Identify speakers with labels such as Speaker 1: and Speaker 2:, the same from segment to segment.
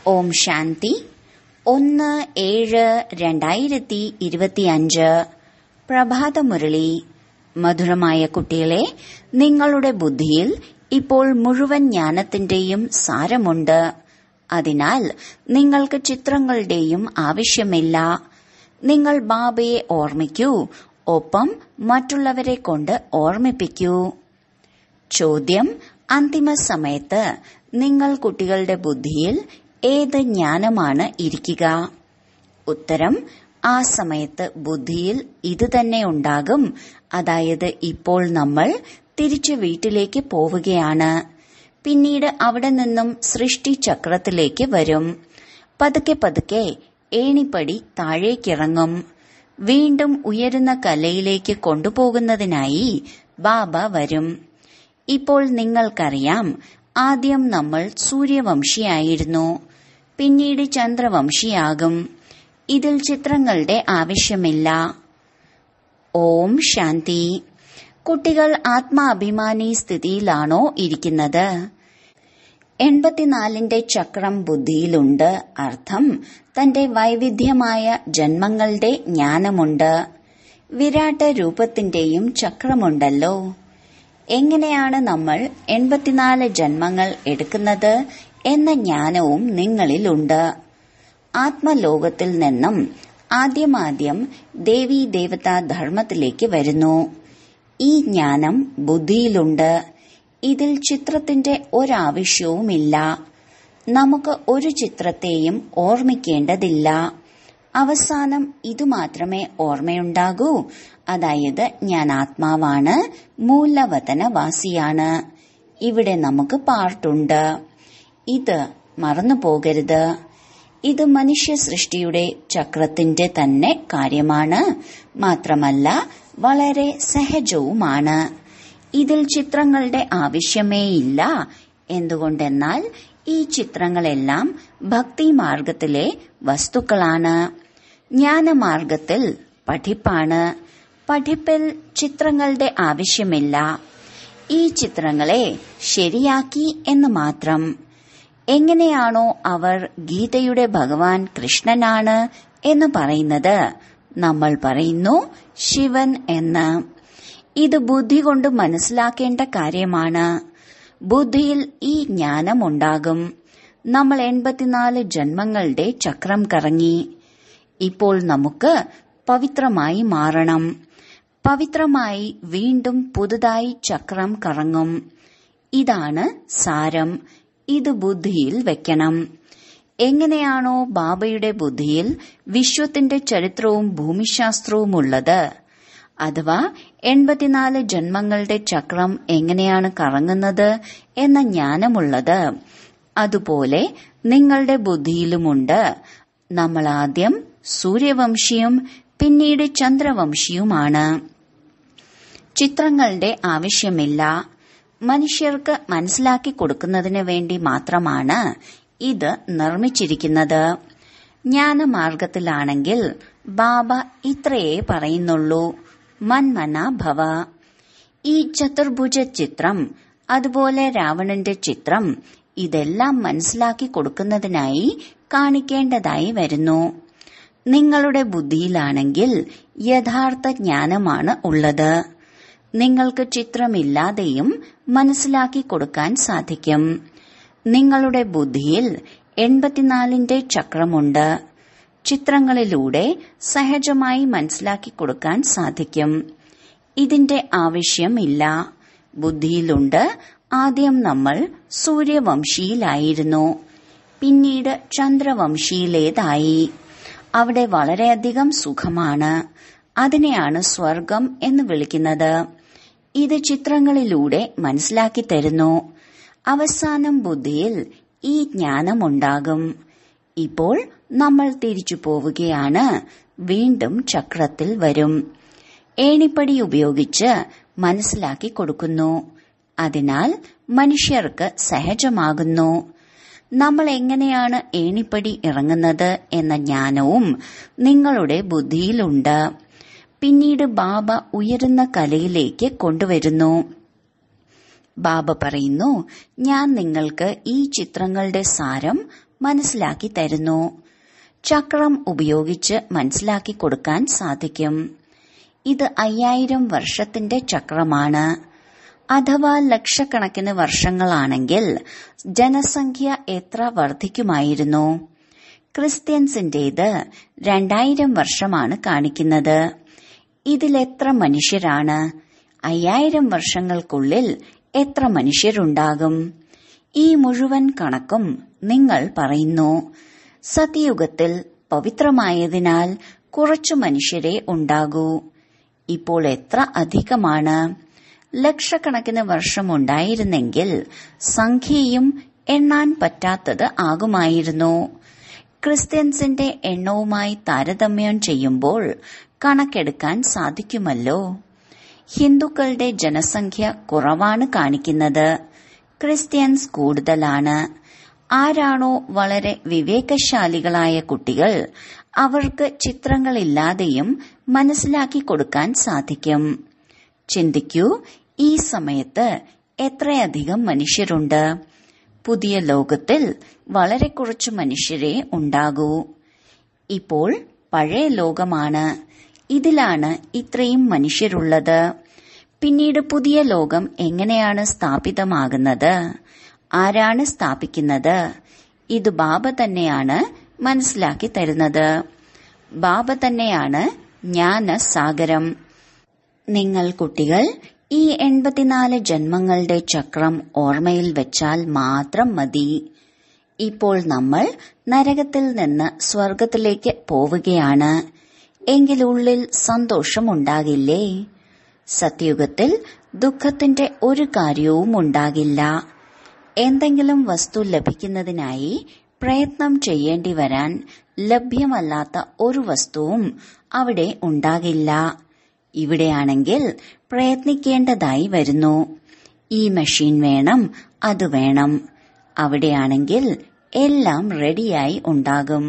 Speaker 1: ഓം ശാന്തി ഒന്ന് ഏഴ് രണ്ടായിരത്തി ഇരുപത്തിയഞ്ച് പ്രഭാതമുരളി മധുരമായ കുട്ടികളെ നിങ്ങളുടെ ബുദ്ധിയിൽ ഇപ്പോൾ മുഴുവൻ ജ്ഞാനത്തിന്റെയും സാരമുണ്ട് അതിനാൽ നിങ്ങൾക്ക് ചിത്രങ്ങളുടെയും ആവശ്യമില്ല നിങ്ങൾ ബാബയെ ഓർമ്മിക്കൂ ഒപ്പം മറ്റുള്ളവരെ കൊണ്ട് ഓർമ്മിപ്പിക്കൂ ചോദ്യം അന്തിമ സമയത്ത് നിങ്ങൾ കുട്ടികളുടെ ബുദ്ധിയിൽ ഏത് ജ്ഞാനമാണ് ഇരിക്കുക ഉത്തരം ആ സമയത്ത് ബുദ്ധിയിൽ ഇത് തന്നെ ഉണ്ടാകും അതായത് ഇപ്പോൾ നമ്മൾ തിരിച്ചു വീട്ടിലേക്ക് പോവുകയാണ് പിന്നീട് അവിടെ നിന്നും സൃഷ്ടി ചക്രത്തിലേക്ക് വരും പതുക്കെ പതുക്കെ ഏണിപ്പടി താഴേക്കിറങ്ങും വീണ്ടും ഉയരുന്ന കലയിലേക്ക് കൊണ്ടുപോകുന്നതിനായി ബാബ വരും ഇപ്പോൾ നിങ്ങൾക്കറിയാം ആദ്യം നമ്മൾ സൂര്യവംശിയായിരുന്നു പിന്നീട് ചന്ദ്രവംശിയാകും ഇതിൽ ചിത്രങ്ങളുടെ ആവശ്യമില്ല ഓം ശാന്തി കുട്ടികൾ ആത്മാഭിമാനി സ്ഥിതിയിലാണോ ഇരിക്കുന്നത് എൺപത്തിനാലിന്റെ ചക്രം ബുദ്ധിയിലുണ്ട് അർത്ഥം തന്റെ വൈവിധ്യമായ ജന്മങ്ങളുടെ ജ്ഞാനമുണ്ട് വിരാട്ട രൂപത്തിന്റെയും ചക്രമുണ്ടല്ലോ എങ്ങനെയാണ് നമ്മൾ എൺപത്തിനാല് ജന്മങ്ങൾ എടുക്കുന്നത് എന്ന ജ്ഞാനവും നിങ്ങളിലുണ്ട് ആത്മലോകത്തിൽ നിന്നും ആദ്യമാദ്യം ദേവീ ദേവതാ ധർമ്മത്തിലേക്ക് വരുന്നു ഈ ജ്ഞാനം ബുദ്ധിയിലുണ്ട് ഇതിൽ ചിത്രത്തിന്റെ ഒരാവശ്യവുമില്ല നമുക്ക് ഒരു ചിത്രത്തെയും ഓർമ്മിക്കേണ്ടതില്ല അവസാനം ഇതുമാത്രമേ ഓർമ്മയുണ്ടാകൂ അതായത് ഞാൻ ആത്മാവാണ് മൂലവതനവാസിയാണ് ഇവിടെ നമുക്ക് പാർട്ടുണ്ട് ഇത് മറന്നു പോകരുത് ഇത് മനുഷ്യ സൃഷ്ടിയുടെ ചക്രത്തിന്റെ തന്നെ കാര്യമാണ് മാത്രമല്ല വളരെ സഹജവുമാണ് ഇതിൽ ചിത്രങ്ങളുടെ ആവശ്യമേയില്ല എന്തുകൊണ്ടെന്നാൽ ഈ ചിത്രങ്ങളെല്ലാം ഭക്തിമാർഗത്തിലെ വസ്തുക്കളാണ് ജ്ഞാനമാർഗത്തിൽ പഠിപ്പാണ് പഠിപ്പിൽ ചിത്രങ്ങളുടെ ആവശ്യമില്ല ഈ ചിത്രങ്ങളെ ശരിയാക്കി എന്ന് മാത്രം എങ്ങനെയാണോ അവർ ഗീതയുടെ ഭഗവാൻ കൃഷ്ണനാണ് എന്ന് പറയുന്നത് നമ്മൾ പറയുന്നു ശിവൻ എന്ന് ഇത് ബുദ്ധി കൊണ്ട് മനസ്സിലാക്കേണ്ട കാര്യമാണ് ബുദ്ധിയിൽ ഈ ജ്ഞാനം ഉണ്ടാകും നമ്മൾ എൺപത്തിനാല് ജന്മങ്ങളുടെ ചക്രം കറങ്ങി ഇപ്പോൾ നമുക്ക് പവിത്രമായി മാറണം പവിത്രമായി വീണ്ടും പുതുതായി ചക്രം കറങ്ങും ഇതാണ് സാരം ഇത് ബുദ്ധിയിൽ വെക്കണം എങ്ങനെയാണോ ബാബയുടെ ബുദ്ധിയിൽ വിശ്വത്തിന്റെ ചരിത്രവും ഭൂമിശാസ്ത്രവും ഉള്ളത് അഥവാ എൺപത്തിനാല് ജന്മങ്ങളുടെ ചക്രം എങ്ങനെയാണ് കറങ്ങുന്നത് എന്ന ജ്ഞാനമുള്ളത് അതുപോലെ നിങ്ങളുടെ ബുദ്ധിയിലുമുണ്ട് നമ്മൾ ആദ്യം സൂര്യവംശിയും പിന്നീട് ചന്ദ്രവംശിയുമാണ് ചിത്രങ്ങളുടെ ആവശ്യമില്ല മനുഷ്യർക്ക് മനസ്സിലാക്കി കൊടുക്കുന്നതിന് വേണ്ടി മാത്രമാണ് ഇത് നിർമ്മിച്ചിരിക്കുന്നത് ജ്ഞാനമാർഗത്തിലാണെങ്കിൽ ബാബ ഇത്രയേ പറയുന്നുള്ളൂ മന്മന ഭവ ഈ ചതുർഭുജ ചിത്രം അതുപോലെ രാവണന്റെ ചിത്രം ഇതെല്ലാം മനസ്സിലാക്കി കൊടുക്കുന്നതിനായി കാണിക്കേണ്ടതായി വരുന്നു നിങ്ങളുടെ ബുദ്ധിയിലാണെങ്കിൽ യഥാർത്ഥ ജ്ഞാനമാണ് ഉള്ളത് നിങ്ങൾക്ക് ചിത്രമില്ലാതെയും മനസ്സിലാക്കി കൊടുക്കാൻ സാധിക്കും നിങ്ങളുടെ ബുദ്ധിയിൽ എൺപത്തിനാലിന്റെ ചക്രമുണ്ട് ചിത്രങ്ങളിലൂടെ സഹജമായി മനസ്സിലാക്കി കൊടുക്കാൻ സാധിക്കും ഇതിന്റെ ആവശ്യമില്ല ബുദ്ധിയിലുണ്ട് ആദ്യം നമ്മൾ സൂര്യവംശിയിലായിരുന്നു പിന്നീട് ചന്ദ്രവംശിയിലേതായി അവിടെ വളരെയധികം സുഖമാണ് അതിനെയാണ് സ്വർഗം എന്ന് വിളിക്കുന്നത് ഇത് ചിത്രങ്ങളിലൂടെ മനസ്സിലാക്കി തരുന്നു അവസാനം ബുദ്ധിയിൽ ഈ ജ്ഞാനമുണ്ടാകും ഇപ്പോൾ നമ്മൾ തിരിച്ചു പോവുകയാണ് വീണ്ടും ചക്രത്തിൽ വരും ഏണിപ്പടി ഉപയോഗിച്ച് മനസ്സിലാക്കി കൊടുക്കുന്നു അതിനാൽ മനുഷ്യർക്ക് സഹജമാകുന്നു നമ്മൾ എങ്ങനെയാണ് ഏണിപ്പടി ഇറങ്ങുന്നത് എന്ന ജ്ഞാനവും നിങ്ങളുടെ ബുദ്ധിയിലുണ്ട് പിന്നീട് ബാബ ഉയരുന്ന കലയിലേക്ക് കൊണ്ടുവരുന്നു ബാബ പറയുന്നു ഞാൻ നിങ്ങൾക്ക് ഈ ചിത്രങ്ങളുടെ സാരം മനസ്സിലാക്കി തരുന്നു ചക്രം ഉപയോഗിച്ച് മനസ്സിലാക്കി കൊടുക്കാൻ സാധിക്കും ഇത് അയ്യായിരം വർഷത്തിന്റെ ചക്രമാണ് അഥവാ ലക്ഷക്കണക്കിന് വർഷങ്ങളാണെങ്കിൽ ജനസംഖ്യ എത്ര വർദ്ധിക്കുമായിരുന്നു ക്രിസ്ത്യൻസിന്റേത് രണ്ടായിരം വർഷമാണ് കാണിക്കുന്നത് ഇതിലെത്ര മനുഷ്യരാണ് അയ്യായിരം വർഷങ്ങൾക്കുള്ളിൽ എത്ര മനുഷ്യരുണ്ടാകും ഈ മുഴുവൻ കണക്കും നിങ്ങൾ പറയുന്നു സത്യയുഗത്തിൽ പവിത്രമായതിനാൽ കുറച്ചു മനുഷ്യരെ ഉണ്ടാകൂ ഇപ്പോൾ എത്ര അധികമാണ് ലക്ഷക്കണക്കിന് വർഷം ഉണ്ടായിരുന്നെങ്കിൽ സംഖ്യയും എണ്ണാൻ പറ്റാത്തത് ആകുമായിരുന്നു ക്രിസ്ത്യൻസിന്റെ എണ്ണവുമായി താരതമ്യം ചെയ്യുമ്പോൾ കണക്കെടുക്കാൻ സാധിക്കുമല്ലോ ഹിന്ദുക്കളുടെ ജനസംഖ്യ കുറവാണ് കാണിക്കുന്നത് ക്രിസ്ത്യൻസ് കൂടുതലാണ് ആരാണോ വളരെ വിവേകശാലികളായ കുട്ടികൾ അവർക്ക് ചിത്രങ്ങളില്ലാതെയും മനസ്സിലാക്കി കൊടുക്കാൻ സാധിക്കും ചിന്തിക്കൂ ഈ സമയത്ത് എത്രയധികം മനുഷ്യരുണ്ട് പുതിയ ലോകത്തിൽ വളരെ കുറച്ച് മനുഷ്യരെ ഉണ്ടാകൂ ഇപ്പോൾ പഴയ ലോകമാണ് ഇതിലാണ് ഇത്രയും മനുഷ്യരുള്ളത് പിന്നീട് പുതിയ ലോകം എങ്ങനെയാണ് സ്ഥാപിതമാകുന്നത് ആരാണ് സ്ഥാപിക്കുന്നത് ഇത് ബാബ തന്നെയാണ് മനസ്സിലാക്കി തരുന്നത് ബാബ തന്നെയാണ് ജ്ഞാനസാഗരം നിങ്ങൾ കുട്ടികൾ ഈ എൺപത്തിനാല് ജന്മങ്ങളുടെ ചക്രം ഓർമ്മയിൽ വെച്ചാൽ മാത്രം മതി ഇപ്പോൾ നമ്മൾ നരകത്തിൽ നിന്ന് സ്വർഗത്തിലേക്ക് പോവുകയാണ് എങ്കിലുള്ളിൽ സന്തോഷമുണ്ടാകില്ലേ സത്യയുഗത്തിൽ ദുഃഖത്തിന്റെ ഒരു കാര്യവും ഉണ്ടാകില്ല എന്തെങ്കിലും വസ്തു ലഭിക്കുന്നതിനായി പ്രയത്നം ചെയ്യേണ്ടി വരാൻ ലഭ്യമല്ലാത്ത ഒരു വസ്തുവും അവിടെ ഉണ്ടാകില്ല ഇവിടെയാണെങ്കിൽ പ്രയത്നിക്കേണ്ടതായി വരുന്നു ഈ മെഷീൻ വേണം അത് വേണം അവിടെയാണെങ്കിൽ എല്ലാം റെഡിയായി ഉണ്ടാകും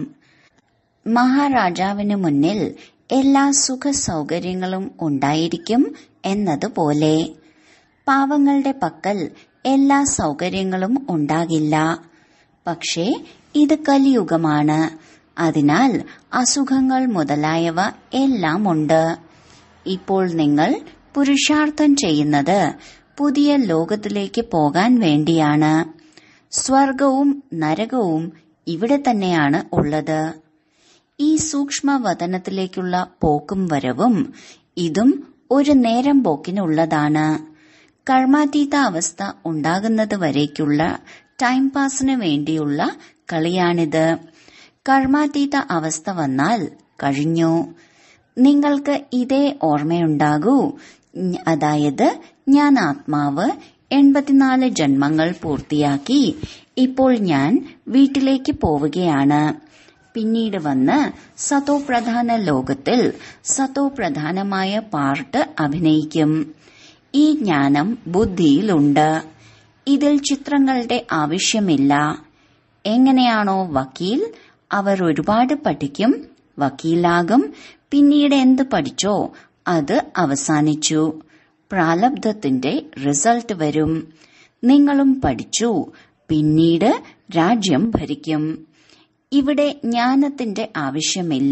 Speaker 1: മഹാരാജാവിന് മുന്നിൽ എല്ലാ സുഖ സൗകര്യങ്ങളും ഉണ്ടായിരിക്കും എന്നതുപോലെ പാവങ്ങളുടെ പക്കൽ എല്ലാ സൗകര്യങ്ങളും ഉണ്ടാകില്ല പക്ഷേ ഇത് കലിയുഗമാണ് അതിനാൽ അസുഖങ്ങൾ മുതലായവ എല്ലാം ഉണ്ട് ഇപ്പോൾ നിങ്ങൾ പുരുഷാർത്ഥം ചെയ്യുന്നത് പുതിയ ലോകത്തിലേക്ക് പോകാൻ വേണ്ടിയാണ് സ്വർഗവും നരകവും ഇവിടെ തന്നെയാണ് ഉള്ളത് ഈ സൂക്ഷ്മവതനത്തിലേക്കുള്ള പോക്കും വരവും ഇതും ഒരു നേരം പോക്കിനുള്ളതാണ് കർമാതീത അവസ്ഥ ഉണ്ടാകുന്നത് വരേക്കുള്ള ടൈം പാസിന് വേണ്ടിയുള്ള കളിയാണിത് കർമാതീത അവസ്ഥ വന്നാൽ കഴിഞ്ഞു നിങ്ങൾക്ക് ഇതേ ഓർമ്മയുണ്ടാകൂ അതായത് ഞാൻ ആത്മാവ് എൺപത്തിനാല് ജന്മങ്ങൾ പൂർത്തിയാക്കി ഇപ്പോൾ ഞാൻ വീട്ടിലേക്ക് പോവുകയാണ് പിന്നീട് വന്ന് സതോ പ്രധാന ലോകത്തിൽ സതോ പ്രധാനമായ പാർട്ട് അഭിനയിക്കും ഈ ജ്ഞാനം ബുദ്ധിയിലുണ്ട് ഇതിൽ ചിത്രങ്ങളുടെ ആവശ്യമില്ല എങ്ങനെയാണോ വക്കീൽ അവർ ഒരുപാട് പഠിക്കും വക്കീലാകും പിന്നീട് എന്ത് പഠിച്ചോ അത് അവസാനിച്ചു പ്രാലബ്ധത്തിന്റെ റിസൾട്ട് വരും നിങ്ങളും പഠിച്ചു പിന്നീട് രാജ്യം ഭരിക്കും ഇവിടെ ജ്ഞാനത്തിന്റെ ആവശ്യമില്ല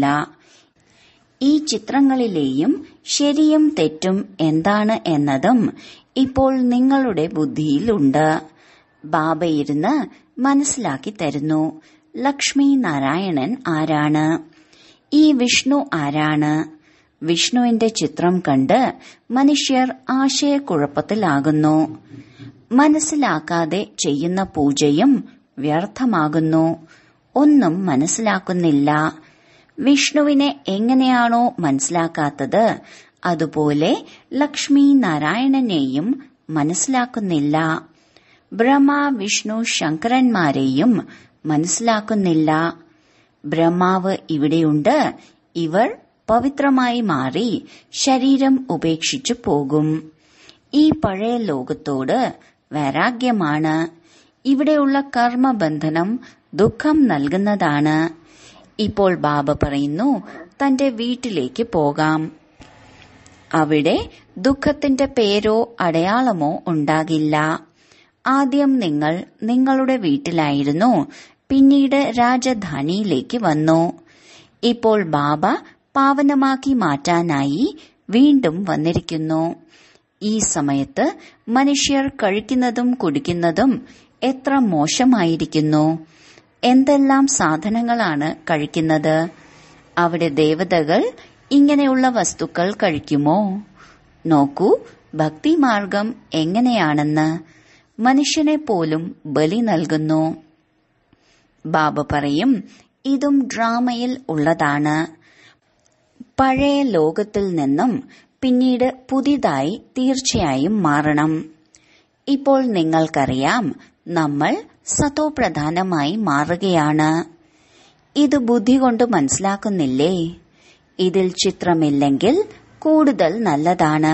Speaker 1: ഈ ചിത്രങ്ങളിലെയും ശരിയും തെറ്റും എന്താണ് എന്നതും ഇപ്പോൾ നിങ്ങളുടെ ബുദ്ധിയിലുണ്ട് ബാബ ഇരുന്ന് മനസ്സിലാക്കി തരുന്നു ലക്ഷ്മി നാരായണൻ ആരാണ് ഈ വിഷ്ണു ആരാണ് വിഷ്ണുവിന്റെ ചിത്രം കണ്ട് മനുഷ്യർ ആശയക്കുഴപ്പത്തിലാകുന്നു മനസ്സിലാക്കാതെ ചെയ്യുന്ന പൂജയും വ്യർത്ഥമാകുന്നു ഒന്നും മനസ്സിലാക്കുന്നില്ല വിഷ്ണുവിനെ എങ്ങനെയാണോ മനസ്സിലാക്കാത്തത് അതുപോലെ ലക്ഷ്മി നാരായണനെയും മനസ്സിലാക്കുന്നില്ല ബ്രഹ്മ വിഷ്ണു ശങ്കരന്മാരെയും മനസ്സിലാക്കുന്നില്ല ബ്രഹ്മാവ് ഇവിടെയുണ്ട് ഇവർ പവിത്രമായി മാറി ശരീരം ഉപേക്ഷിച്ചു പോകും ഈ പഴയ ലോകത്തോട് വൈരാഗ്യമാണ് ഇവിടെയുള്ള കർമ്മബന്ധനം ദുഃഖം നൽകുന്നതാണ് ഇപ്പോൾ ബാബ പറയുന്നു തന്റെ വീട്ടിലേക്ക് പോകാം അവിടെ ദുഃഖത്തിന്റെ പേരോ അടയാളമോ ഉണ്ടാകില്ല ആദ്യം നിങ്ങൾ നിങ്ങളുടെ വീട്ടിലായിരുന്നു പിന്നീട് രാജധാനിയിലേക്ക് വന്നു ഇപ്പോൾ ബാബ പാവനമാക്കി മാറ്റാനായി വീണ്ടും വന്നിരിക്കുന്നു ഈ സമയത്ത് മനുഷ്യർ കഴിക്കുന്നതും കുടിക്കുന്നതും എത്ര മോശമായിരിക്കുന്നു എന്തെല്ലാം സാധനങ്ങളാണ് കഴിക്കുന്നത് അവിടെ ദേവതകൾ ഇങ്ങനെയുള്ള വസ്തുക്കൾ കഴിക്കുമോ നോക്കൂ ഭക്തിമാർഗം എങ്ങനെയാണെന്ന് മനുഷ്യനെ പോലും ബലി നൽകുന്നു ബാബ പറയും ഇതും ഡ്രാമയിൽ ഉള്ളതാണ് പഴയ ലോകത്തിൽ നിന്നും പിന്നീട് പുതിയതായി തീർച്ചയായും മാറണം ഇപ്പോൾ നിങ്ങൾക്കറിയാം നമ്മൾ സതോപ്രധാനമായി മാറുകയാണ് ഇത് ബുദ്ധി കൊണ്ട് മനസ്സിലാക്കുന്നില്ലേ ഇതിൽ ചിത്രമില്ലെങ്കിൽ കൂടുതൽ നല്ലതാണ്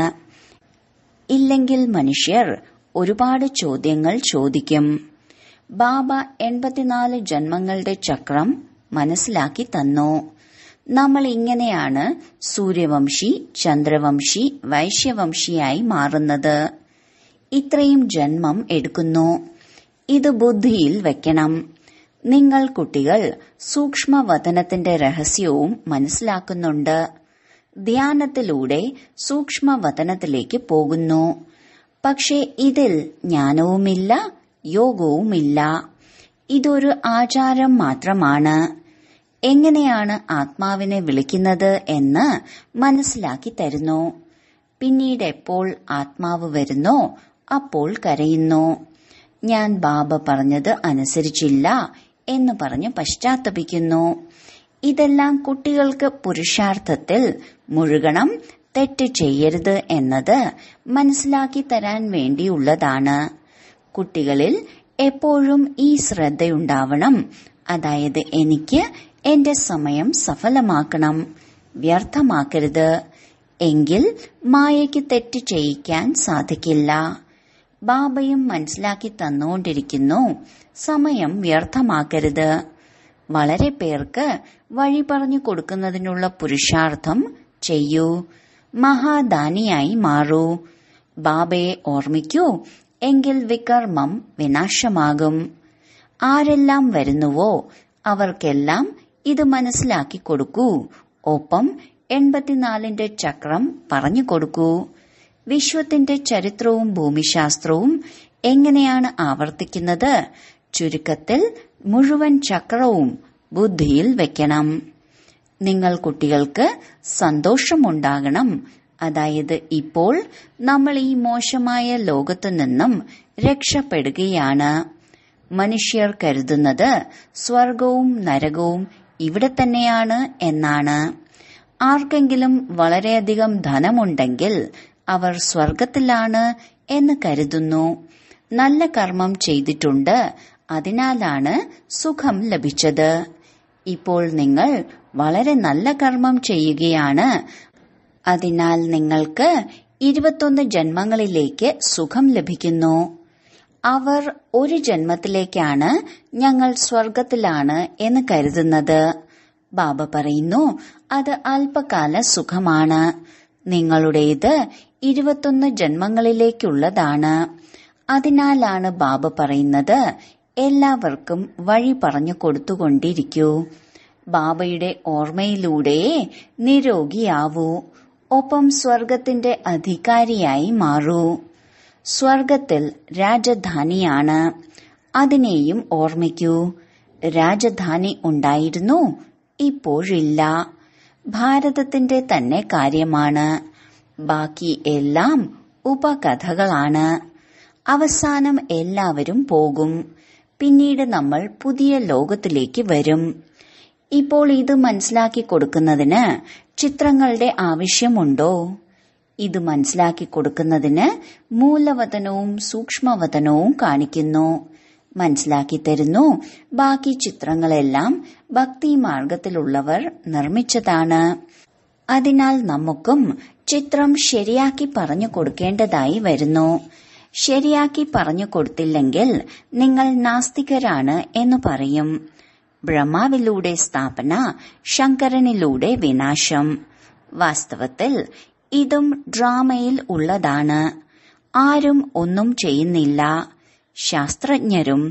Speaker 1: ഇല്ലെങ്കിൽ മനുഷ്യർ ഒരുപാട് ചോദ്യങ്ങൾ ചോദിക്കും ബാബ എൺപത്തിനാല് ജന്മങ്ങളുടെ ചക്രം മനസ്സിലാക്കി തന്നു നമ്മൾ ഇങ്ങനെയാണ് സൂര്യവംശി ചന്ദ്രവംശി വൈശ്യവംശിയായി മാറുന്നത് ഇത്രയും ജന്മം എടുക്കുന്നു ഇത് ബുദ്ധിയിൽ വെക്കണം നിങ്ങൾ കുട്ടികൾ സൂക്ഷ്മവതനത്തിന്റെ രഹസ്യവും മനസ്സിലാക്കുന്നുണ്ട് ധ്യാനത്തിലൂടെ സൂക്ഷ്മവതനത്തിലേക്ക് പോകുന്നു പക്ഷെ ഇതിൽ ജ്ഞാനവുമില്ല യോഗവുമില്ല ഇതൊരു ആചാരം മാത്രമാണ് എങ്ങനെയാണ് ആത്മാവിനെ വിളിക്കുന്നത് എന്ന് മനസ്സിലാക്കി തരുന്നു പിന്നീട് എപ്പോൾ ആത്മാവ് വരുന്നോ അപ്പോൾ കരയുന്നു ഞാൻ ബാബ പറഞ്ഞത് അനുസരിച്ചില്ല എന്ന് പറഞ്ഞ് പശ്ചാത്തപിക്കുന്നു ഇതെല്ലാം കുട്ടികൾക്ക് പുരുഷാർത്ഥത്തിൽ മുഴുകണം തെറ്റ് ചെയ്യരുത് എന്നത് മനസ്സിലാക്കി തരാൻ വേണ്ടിയുള്ളതാണ് കുട്ടികളിൽ എപ്പോഴും ഈ ശ്രദ്ധയുണ്ടാവണം അതായത് എനിക്ക് എന്റെ സമയം സഫലമാക്കണം വ്യർത്ഥമാക്കരുത് എങ്കിൽ മായയ്ക്ക് തെറ്റ് ചെയ്യിക്കാൻ സാധിക്കില്ല ബാബയും മനസ്സിലാക്കി തന്നുകൊണ്ടിരിക്കുന്നു സമയം വ്യർത്ഥമാക്കരുത് വളരെ പേർക്ക് വഴി പറഞ്ഞു കൊടുക്കുന്നതിനുള്ള പുരുഷാർത്ഥം ചെയ്യൂ മഹാദാനിയായി മാറൂ ബാബയെ ഓർമ്മിക്കൂ എങ്കിൽ വികർമ്മം വിനാശമാകും ആരെല്ലാം വരുന്നുവോ അവർക്കെല്ലാം ഇത് മനസ്സിലാക്കി കൊടുക്കൂ ഒപ്പം എൺപത്തിനാലിന്റെ ചക്രം പറഞ്ഞു കൊടുക്കൂ വിശ്വത്തിന്റെ ചരിത്രവും ഭൂമിശാസ്ത്രവും എങ്ങനെയാണ് ആവർത്തിക്കുന്നത് ചുരുക്കത്തിൽ മുഴുവൻ ചക്രവും ബുദ്ധിയിൽ വെക്കണം നിങ്ങൾ കുട്ടികൾക്ക് സന്തോഷമുണ്ടാകണം അതായത് ഇപ്പോൾ നമ്മൾ ഈ മോശമായ ലോകത്തു നിന്നും രക്ഷപ്പെടുകയാണ് മനുഷ്യർ കരുതുന്നത് സ്വർഗവും നരകവും ഇവിടെ തന്നെയാണ് എന്നാണ് ആർക്കെങ്കിലും വളരെയധികം ധനമുണ്ടെങ്കിൽ അവർ സ്വർഗത്തിലാണ് എന്ന് കരുതുന്നു നല്ല കർമ്മം ചെയ്തിട്ടുണ്ട് അതിനാലാണ് സുഖം ലഭിച്ചത് ഇപ്പോൾ നിങ്ങൾ വളരെ നല്ല കർമ്മം ചെയ്യുകയാണ് അതിനാൽ നിങ്ങൾക്ക് ഇരുപത്തൊന്ന് ജന്മങ്ങളിലേക്ക് സുഖം ലഭിക്കുന്നു അവർ ഒരു ജന്മത്തിലേക്കാണ് ഞങ്ങൾ സ്വർഗത്തിലാണ് എന്ന് കരുതുന്നത് ബാബ പറയുന്നു അത് അല്പകാല സുഖമാണ് നിങ്ങളുടേത് ഇരുപത്തൊന്ന് ജന്മങ്ങളിലേക്കുള്ളതാണ് അതിനാലാണ് ബാബ പറയുന്നത് എല്ലാവർക്കും വഴി പറഞ്ഞു കൊടുത്തുകൊണ്ടിരിക്കൂ ബാബയുടെ ഓർമ്മയിലൂടെ നിരോഗിയാവൂ ഒപ്പം സ്വർഗത്തിന്റെ അധികാരിയായി മാറൂ സ്വർഗത്തിൽ രാജധാനിയാണ് അതിനെയും ഓർമ്മിക്കൂ രാജധാനി ഉണ്ടായിരുന്നു ഇപ്പോഴില്ല ഭാരതത്തിന്റെ തന്നെ കാര്യമാണ് ബാക്കി എല്ലാം ഉപകഥകളാണ് അവസാനം എല്ലാവരും പോകും പിന്നീട് നമ്മൾ പുതിയ ലോകത്തിലേക്ക് വരും ഇപ്പോൾ ഇത് മനസ്സിലാക്കി കൊടുക്കുന്നതിന് ചിത്രങ്ങളുടെ ആവശ്യമുണ്ടോ ഇത് മനസ്സിലാക്കി കൊടുക്കുന്നതിന് മൂലവതനവും സൂക്ഷ്മവതനവും കാണിക്കുന്നു മനസ്സിലാക്കി തരുന്നു ബാക്കി ചിത്രങ്ങളെല്ലാം ഭക്തി മാർഗത്തിലുള്ളവർ നിർമ്മിച്ചതാണ് അതിനാൽ നമുക്കും ചിത്രം ശരിയാക്കി പറഞ്ഞു കൊടുക്കേണ്ടതായി വരുന്നു ശരിയാക്കി പറഞ്ഞു കൊടുത്തില്ലെങ്കിൽ നിങ്ങൾ നാസ്തികരാണ് എന്ന് പറയും ബ്രഹ്മാവിലൂടെ സ്ഥാപന ശങ്കരനിലൂടെ വിനാശം വാസ്തവത്തിൽ ഇതും ഡ്രാമയിൽ ഉള്ളതാണ് ആരും ഒന്നും ചെയ്യുന്നില്ല ശാസ്ത്രജ്ഞരും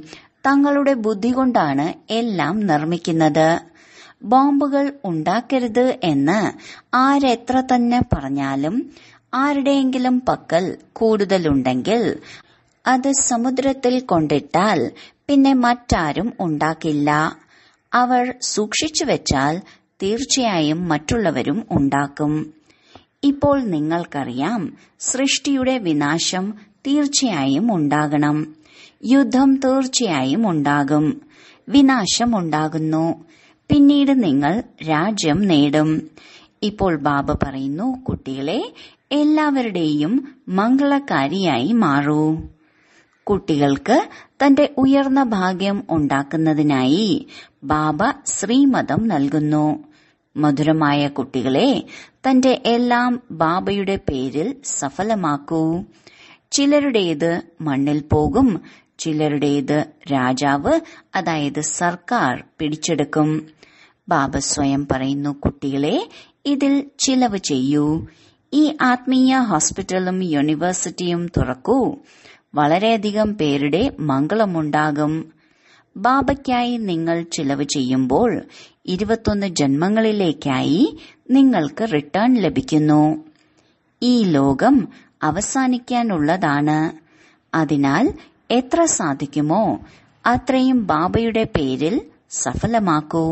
Speaker 1: തങ്ങളുടെ ബുദ്ധി കൊണ്ടാണ് എല്ലാം നിർമ്മിക്കുന്നത് ബോംബുകൾ ഉണ്ടാക്കരുത് എന്ന് ആരെത്ര തന്നെ പറഞ്ഞാലും ആരുടെയെങ്കിലും പക്കൽ കൂടുതലുണ്ടെങ്കിൽ അത് സമുദ്രത്തിൽ കൊണ്ടിട്ടാൽ പിന്നെ മറ്റാരും ഉണ്ടാക്കില്ല അവർ സൂക്ഷിച്ചു വെച്ചാൽ തീർച്ചയായും മറ്റുള്ളവരും ഉണ്ടാക്കും ഇപ്പോൾ നിങ്ങൾക്കറിയാം സൃഷ്ടിയുടെ വിനാശം തീർച്ചയായും ഉണ്ടാകണം യുദ്ധം തീർച്ചയായും ഉണ്ടാകും വിനാശം ഉണ്ടാകുന്നു പിന്നീട് നിങ്ങൾ രാജ്യം നേടും ഇപ്പോൾ ബാബ പറയുന്നു കുട്ടികളെ എല്ലാവരുടെയും മംഗളകാരിയായി മാറൂ കുട്ടികൾക്ക് തന്റെ ഉയർന്ന ഭാഗ്യം ഉണ്ടാക്കുന്നതിനായി ബാബ ശ്രീമതം നൽകുന്നു മധുരമായ കുട്ടികളെ തന്റെ എല്ലാം ബാബയുടെ പേരിൽ സഫലമാക്കൂ ചിലരുടേത് മണ്ണിൽ പോകും ചിലരുടേത് രാജാവ് അതായത് സർക്കാർ പിടിച്ചെടുക്കും ബാബ സ്വയം പറയുന്നു കുട്ടികളെ ഇതിൽ ചിലവ് ചെയ്യൂ ഈ ആത്മീയ ഹോസ്പിറ്റലും യൂണിവേഴ്സിറ്റിയും തുറക്കൂ വളരെയധികം പേരുടെ മംഗളമുണ്ടാകും ബാബയ്ക്കായി നിങ്ങൾ ചിലവ് ചെയ്യുമ്പോൾ ഇരുപത്തൊന്ന് ജന്മങ്ങളിലേക്കായി നിങ്ങൾക്ക് റിട്ടേൺ ലഭിക്കുന്നു ഈ ലോകം അവസാനിക്കാനുള്ളതാണ് അതിനാൽ എത്ര സാധിക്കുമോ അത്രയും ബാബയുടെ പേരിൽ സഫലമാക്കൂ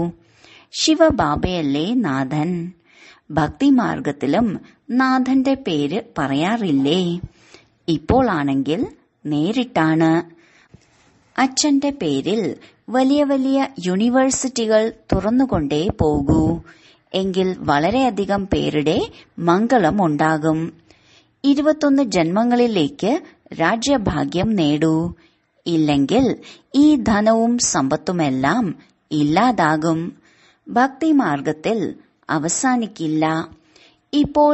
Speaker 1: ശിവബാബയല്ലേ നാഥൻ ഭക്തിമാർഗത്തിലും നാഥന്റെ പേര് പറയാറില്ലേ ഇപ്പോൾ ആണെങ്കിൽ നേരിട്ടാണ് അച്ഛന്റെ പേരിൽ വലിയ വലിയ യൂണിവേഴ്സിറ്റികൾ തുറന്നുകൊണ്ടേ പോകൂ എങ്കിൽ വളരെയധികം പേരുടെ മംഗളം ഉണ്ടാകും ഇരുപത്തൊന്ന് ജന്മങ്ങളിലേക്ക് രാജ്യഭാഗ്യം നേടൂ ഇല്ലെങ്കിൽ ഈ ധനവും സമ്പത്തുമെല്ലാം ഇല്ലാതാകും ഭക്തിമാർഗത്തിൽ അവസാനിക്കില്ല ഇപ്പോൾ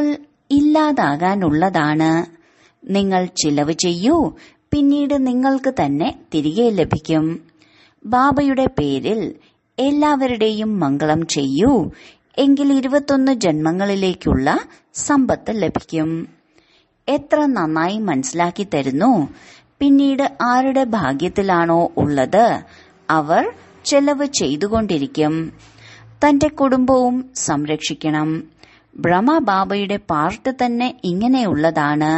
Speaker 1: ഇല്ലാതാകാനുള്ളതാണ് നിങ്ങൾ ചിലവ് ചെയ്യൂ പിന്നീട് നിങ്ങൾക്ക് തന്നെ തിരികെ ലഭിക്കും ബാബയുടെ പേരിൽ എല്ലാവരുടെയും മംഗളം ചെയ്യൂ എങ്കിൽ ഇരുപത്തൊന്ന് ജന്മങ്ങളിലേക്കുള്ള സമ്പത്ത് ലഭിക്കും എത്ര നന്നായി മനസ്സിലാക്കി തരുന്നു പിന്നീട് ആരുടെ ഭാഗ്യത്തിലാണോ ഉള്ളത് അവർ ചെലവ് ചെയ്തുകൊണ്ടിരിക്കും തന്റെ കുടുംബവും സംരക്ഷിക്കണം ബ്രഹ്മബാബയുടെ പാർട്ട് തന്നെ ഇങ്ങനെയുള്ളതാണ്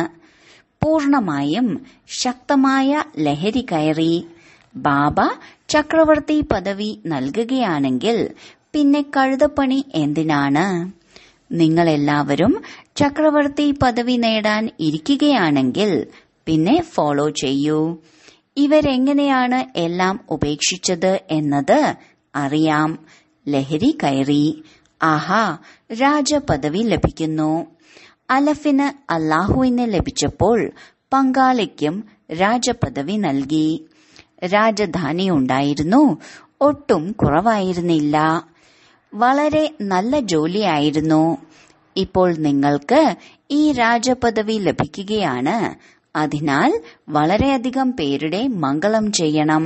Speaker 1: പൂർണമായും ശക്തമായ ലഹരി കയറി ബാബ ചക്രവർത്തി പദവി നൽകുകയാണെങ്കിൽ പിന്നെ കഴുതപ്പണി എന്തിനാണ് നിങ്ങളെല്ലാവരും ചക്രവർത്തി പദവി നേടാൻ ഇരിക്കുകയാണെങ്കിൽ പിന്നെ ഫോളോ ചെയ്യൂ ഇവരെങ്ങനെയാണ് എല്ലാം ഉപേക്ഷിച്ചത് എന്നത് അറിയാം ലഹരി കയറി ആഹാ രാജപദവി ലഭിക്കുന്നു അലഫിന് അല്ലാഹുവിന് ലഭിച്ചപ്പോൾ പങ്കാളിക്കും രാജപദവി നൽകി രാജധാനി ഉണ്ടായിരുന്നു ഒട്ടും കുറവായിരുന്നില്ല വളരെ നല്ല ജോലിയായിരുന്നു ഇപ്പോൾ നിങ്ങൾക്ക് ഈ രാജപദവി ലഭിക്കുകയാണ് അതിനാൽ വളരെയധികം പേരുടെ മംഗളം ചെയ്യണം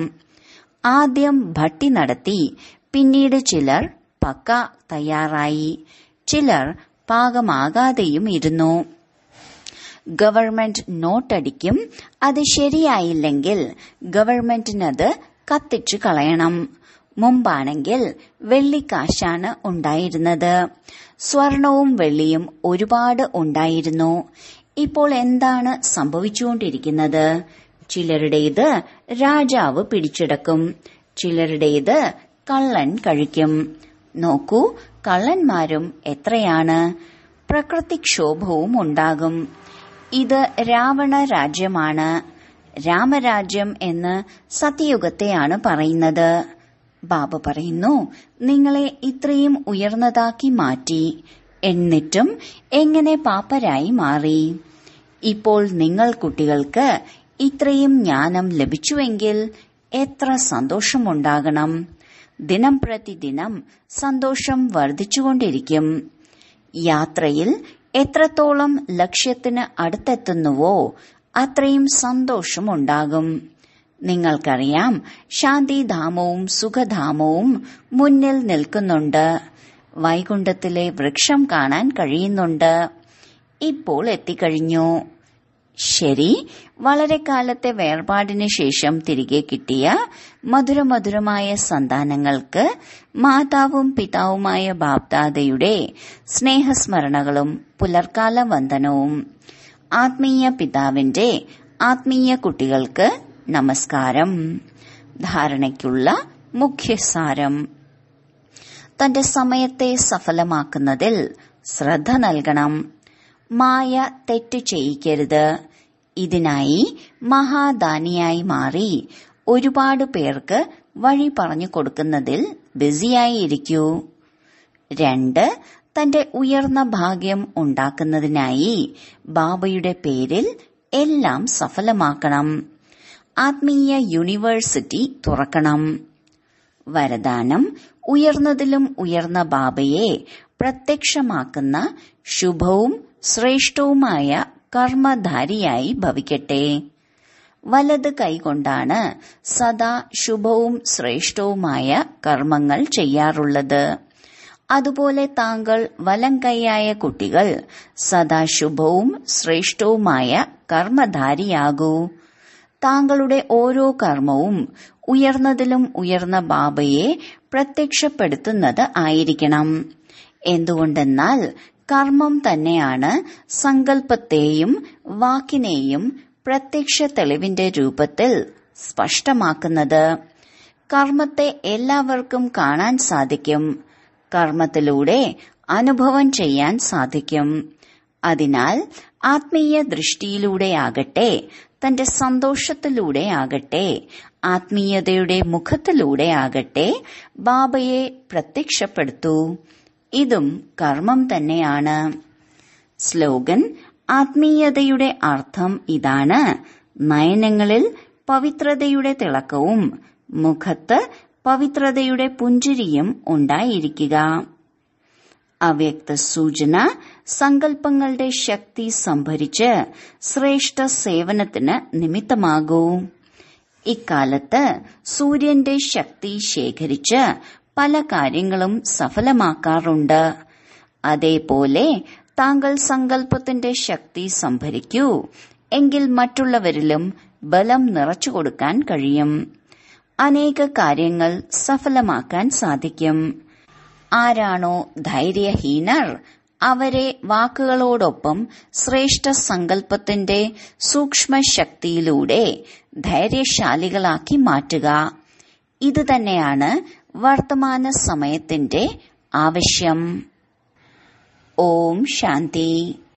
Speaker 1: ആദ്യം ഭട്ടി നടത്തി പിന്നീട് ചിലർ പക്ക തയ്യാറായി ചിലർ പാകമാകാതെയും ഇരുന്നു ഗവൺമെന്റ് നോട്ടടിക്കും അത് ശരിയായില്ലെങ്കിൽ ഗവൺമെന്റിനത് കത്തിച്ചു കളയണം മുമ്പാണെങ്കിൽ വെള്ളിക്കാശാണ് ഉണ്ടായിരുന്നത് സ്വർണവും വെള്ളിയും ഒരുപാട് ഉണ്ടായിരുന്നു ഇപ്പോൾ എന്താണ് സംഭവിച്ചുകൊണ്ടിരിക്കുന്നത് ചിലരുടേത് രാജാവ് പിടിച്ചെടുക്കും ചിലരുടേത് കള്ളൻ കഴിക്കും നോക്കൂ കള്ളന്മാരും എത്രയാണ് പ്രകൃതിക്ഷോഭവും ഉണ്ടാകും ഇത് രാവണ രാജ്യമാണ് രാമരാജ്യം എന്ന് സത്യയുഗത്തെയാണ് പറയുന്നത് ബാബ പറയുന്നു നിങ്ങളെ ഇത്രയും ഉയർന്നതാക്കി മാറ്റി എന്നിട്ടും എങ്ങനെ പാപ്പരായി മാറി ഇപ്പോൾ നിങ്ങൾ കുട്ടികൾക്ക് ഇത്രയും ജ്ഞാനം ലഭിച്ചുവെങ്കിൽ എത്ര സന്തോഷമുണ്ടാകണം ദിനം പ്രതിദിനം സന്തോഷം വർദ്ധിച്ചുകൊണ്ടിരിക്കും യാത്രയിൽ എത്രത്തോളം ലക്ഷ്യത്തിന് അടുത്തെത്തുന്നുവോ അത്രയും സന്തോഷമുണ്ടാകും നിങ്ങൾക്കറിയാം ശാന്തിധാമവും സുഖധാമവും മുന്നിൽ നിൽക്കുന്നുണ്ട് വൈകുണ്ഠത്തിലെ വൃക്ഷം കാണാൻ കഴിയുന്നുണ്ട് ഇപ്പോൾ എത്തിക്കഴിഞ്ഞു ശരി വളരെ കാലത്തെ വേർപാടിന് ശേഷം തിരികെ കിട്ടിയ മധുരമധുരമായ സന്താനങ്ങൾക്ക് മാതാവും പിതാവുമായ ബാപ്ദാദയുടെ സ്നേഹസ്മരണകളും പുലർക്കാല വന്ദനവും ആത്മീയ പിതാവിന്റെ ആത്മീയ കുട്ടികൾക്ക് നമസ്കാരം ധാരണയ്ക്കുള്ള മുഖ്യസാരം തന്റെ സമയത്തെ സഫലമാക്കുന്നതിൽ ശ്രദ്ധ നൽകണം മായ തെറ്റ് ചെയ്യിക്കരുത് ഇതിനായി മഹാദാനിയായി മാറി ഒരുപാട് പേർക്ക് വഴി പറഞ്ഞു കൊടുക്കുന്നതിൽ ബിസിയായി ഇരിക്കൂ രണ്ട് തന്റെ ഉയർന്ന ഭാഗ്യം ഉണ്ടാക്കുന്നതിനായി ബാബയുടെ പേരിൽ എല്ലാം സഫലമാക്കണം ആത്മീയ യൂണിവേഴ്സിറ്റി തുറക്കണം വരദാനം ഉയർന്നതിലും ഉയർന്ന ബാബയെ പ്രത്യക്ഷമാക്കുന്ന ശുഭവും ശ്രേഷ്ഠവുമായ കർമ്മധാരിയായി ഭവിക്കട്ടെ വലത് കൈകൊണ്ടാണ് സദാ ശുഭവും ശ്രേഷ്ഠവുമായ കർമ്മങ്ങൾ ചെയ്യാറുള്ളത് അതുപോലെ താങ്കൾ വലം കൈയായ കുട്ടികൾ സദാ ശുഭവും ശ്രേഷ്ഠവുമായ കർമ്മധാരിയാകൂ താങ്കളുടെ ഓരോ കർമ്മവും ഉയർന്നതിലും ഉയർന്ന ബാബയെ പ്രത്യക്ഷപ്പെടുത്തുന്നത് ആയിരിക്കണം എന്തുകൊണ്ടെന്നാൽ കർമ്മം തന്നെയാണ് സങ്കല്പത്തെയും വാക്കിനെയും പ്രത്യക്ഷ തെളിവിന്റെ രൂപത്തിൽ സ്പഷ്ടമാക്കുന്നത് കർമ്മത്തെ എല്ലാവർക്കും കാണാൻ സാധിക്കും കർമ്മത്തിലൂടെ അനുഭവം ചെയ്യാൻ സാധിക്കും അതിനാൽ ആത്മീയ ദൃഷ്ടിയിലൂടെയാകട്ടെ തന്റെ സന്തോഷത്തിലൂടെ ആകട്ടെ ആത്മീയതയുടെ മുഖത്തിലൂടെ ആകട്ടെ ബാബയെ പ്രത്യക്ഷപ്പെടുത്തൂ ഇതും കർമ്മം തന്നെയാണ് സ്ലോഗൻ ആത്മീയതയുടെ അർത്ഥം ഇതാണ് നയനങ്ങളിൽ പവിത്രതയുടെ തിളക്കവും മുഖത്ത് പവിത്രതയുടെ പുഞ്ചിരിയും ഉണ്ടായിരിക്കുക അവ്യക്ത സൂചന സങ്കല്പങ്ങളുടെ ശക്തി സംഭരിച്ച് ശ്രേഷ്ഠ സേവനത്തിന് നിമിത്തമാകൂ ഇക്കാലത്ത് സൂര്യന്റെ ശക്തി ശേഖരിച്ച് പല കാര്യങ്ങളും സഫലമാക്കാറുണ്ട് അതേപോലെ താങ്കൾ സങ്കല്പത്തിന്റെ ശക്തി സംഭരിക്കൂ എങ്കിൽ മറ്റുള്ളവരിലും ബലം നിറച്ചു കൊടുക്കാൻ കഴിയും അനേക കാര്യങ്ങൾ സഫലമാക്കാൻ സാധിക്കും ആരാണോ ധൈര്യഹീനർ അവരെ വാക്കുകളോടൊപ്പം ശ്രേഷ്ഠ സങ്കല്പത്തിന്റെ സൂക്ഷ്മ ശക്തിയിലൂടെ ധൈര്യശാലികളാക്കി മാറ്റുക ഇത് തന്നെയാണ് വർത്തമാന സമയത്തിന്റെ ആവശ്യം ഓം ശാന്തി